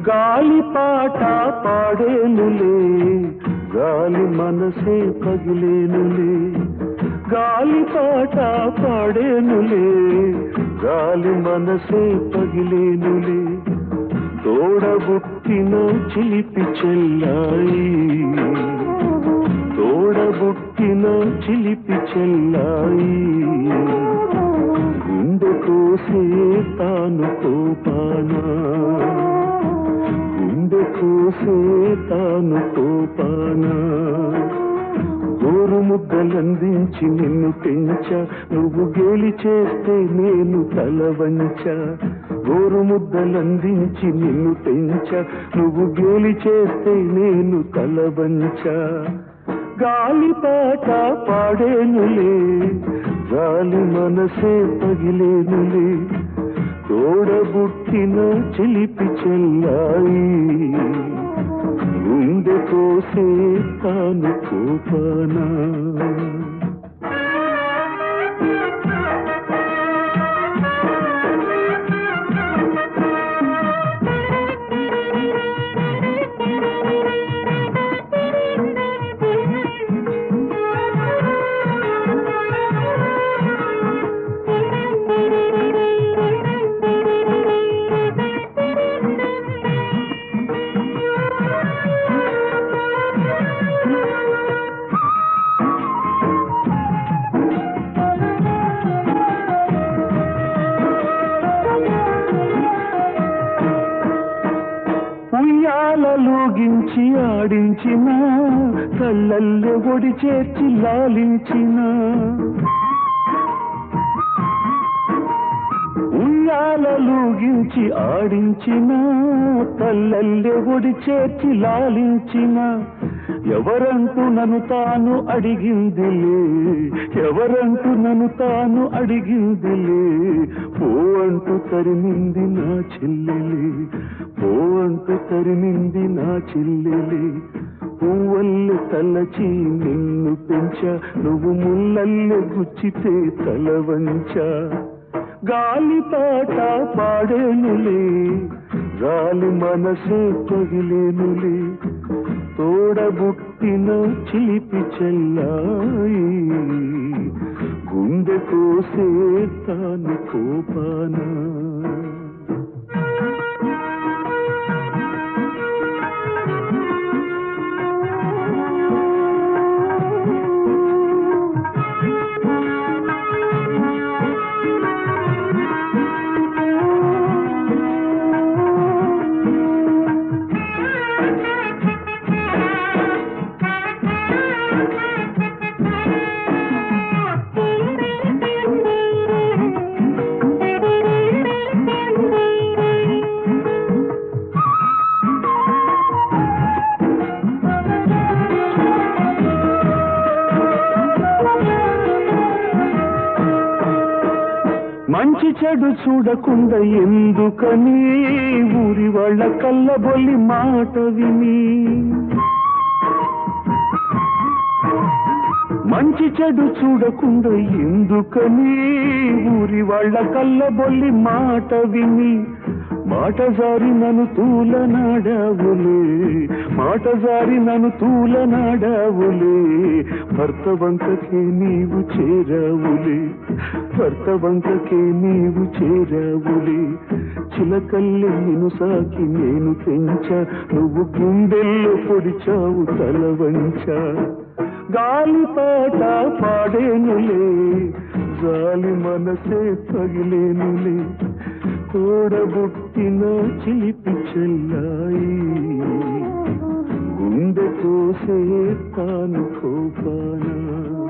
గాలి పాట పాడేనులే గాలి మనసే పగిలేనులే గాలి పాట పాడేనులే గాలి మనసే పగిలేనులే తోడబుట్టిన చిలిపి చెల్లాయి తోడబుట్టిన చిలిపి చెల్లాయి గుండె కోసే తాను కోపానా గుండె కోసే తాను కోపానా గోరు ముద్దలందించి నిన్ను పెంచ నువ్వు గేలి చేస్తే నేను తల వంచ గోరు ముద్దలందించి నిన్ను పెంచ నువ్వు గేలి చేస్తే నేను తల వంచ గాలి పాట పాడేనులే గాలి మనసే పగిలేనులే తోడబుట్టిన చిలిపి చెల్లాయి గుండె కోసే తాను కోపానా ఉయ్యాలలోగించి ఆడించిన కళ్ళల్లో ఒడి చేర్చి లాలించిన ఉయ్యాలలోగించి ఆడించిన తల్లల్లె ఒడి చేర్చి లాలించిన ఎవరంటూ నన్ను తాను అడిగిందిలే ఎవరంటూ నన్ను తాను అడిగిందిలే పో అంటూ తరిమింది నా చెల్లెలే పో అంటూ తరిమింది నా చెల్లెలే పువ్వల్లి తలచి నిన్ను పెంచ నువ్వు ముల్లల్లి గుచ్చితే తల వంచ గాలి పాట పాడేనులే గాలి మనసే పగిలేనులే తోడబుట్టిన చిలిపి చెల్లాయి గుండె కోసే తాను కోపానా మంచి చెడు చూడకుండా ఎందుకని ఊరి వాళ్ళ కళ్ళబొల్లి మాట విని మంచి చెడు చూడకుండా ఎందుకని ఊరి వాళ్ళ కళ్ళబొల్లి మాట విని మాట జారి నన్ను తూలనాడావులే మాట జారి నన్ను తూలనాడావులే భర్త వంకకే నీవు చేరావులే భర్త వంకకే నీవు చేరావులే చిలకల్లె నిన్ను సాకి నేను పెంచ నువ్వు గుండెల్లో పొడిచావు తల వంచ గాలి పాట పాడేనులే జాలి మనసే పగిలేనులే తోడబుట్టిన చిలిపి చెల్లాయి గుండె కోసే తాను కోపానా